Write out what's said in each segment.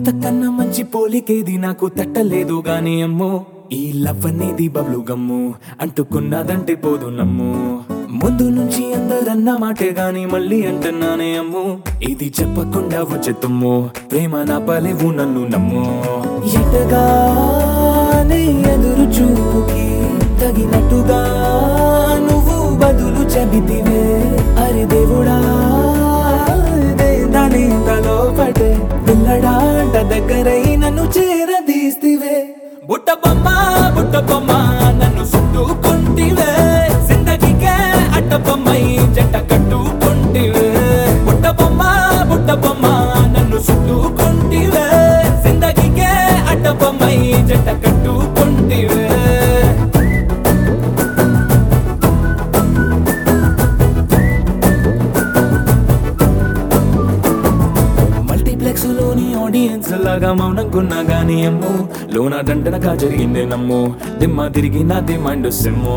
ఇంతకన్నా మంచి పోలికేది నాకు తట్టలేదు గాని అమ్మో ఈ లవ్ అనేది బబ్లు గమ్ము అంటుకున్నదంటే పోదు నమ్ము ముందు నుంచి అందరన్న మాటే గాని మళ్ళీ అంటున్నానే అమ్ము ఇది చెప్పకుండా వచ్చెత్తుమ్ము ప్రేమ నా పలేవు నన్ను నమ్ము ఎటగానే ఎదురు చూపుకి తగినట్టుగా నువ్వు బదులు చెబితివే అరే దేవుడా దాని తలో పడే పిల్లడాంట దగ్గరై నన్ను చేరదీస్తివే బుట్ట బొమ్మ బుట్ట బొమ్మ నన్ను చుట్టుకుంటివే జిందగీకే అడ్డ బొమ్మై జంట కట్టుకుంటివే బుట్ట బొమ్మ బుట్ట బొమ్మ నన్ను చుట్టుకుంటివే జిందగీకే అడ్డ బొమ్మై జంట కట్టుకుంటివే మల్టీప్లెక్స్ లోని ఆడియన్స్ లాగా మౌనంకున్నా గానీ అమ్ము లోన దండనగా జరిగింది నమ్ము దిమ్మ తిరిగి నా దిమ్మండు సిమ్ము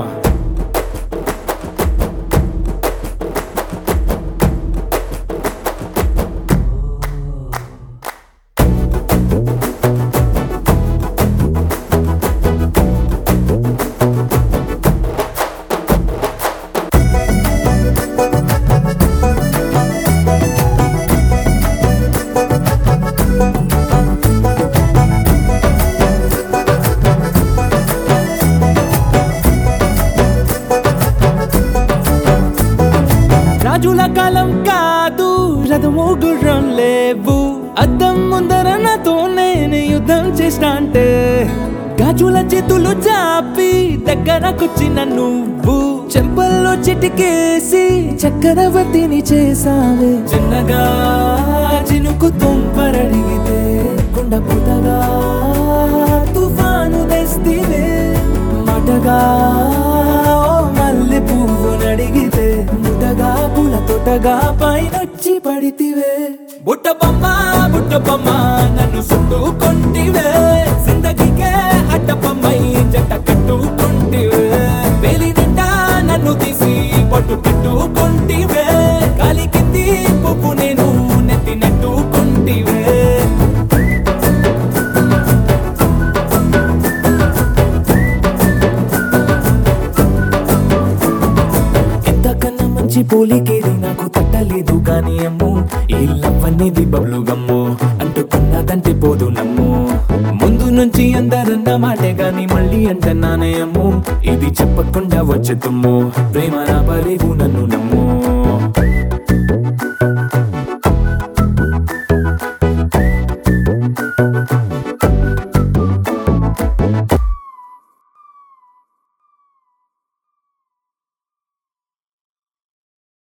రాజుల కాలం కాదు రథము గుర్రం లేవు అద్దం ముందర నాతో నేను యుద్ధం చేస్తా అంటే గాజుల చేతులు చాపి దగ్గరకొచ్చిన నువ్వు చెంపల్లో చిటికేసి చక్రవర్తిని చేసావే చిన్నగా చినుకు తుంపరడిగితే కుండ పుటగా తుఫాను తెస్తివే మాటగా ఓ మల్లె పువ్వు నడిగితే ముటగా పుల తొటగా పైనొచ్చి పడితివే బుట్ట బొమ్మ బుట్ట బొమ్మ నన్ను చుట్టుకుంటివే జిందగీకే అడ్డ బొమ్మై జంట కట్టుకుంటివే వేలి నిండా నన్ను తీసి పట్టు కట్టుకుంటివే కాలి కింది పువ్వు నేను నెత్తి నెట్టుకుంటివే ఎంతకన్నా మంచి పోలికేది నాకు తట్టలేదు కానీ అమ్ము ఈ లవ్ అనేది బబ్లు గమ్ము అంటుకున్నదంటే పోదు నమ్ము ముందు నుంచి అందరన్న మాటే గాని మళ్ళీ అంటున్నానే అమ్ము ఇది చెప్పకుండా వచ్చే తుమ్ము ప్రేమ నా పలేవు నన్ను నమ్ము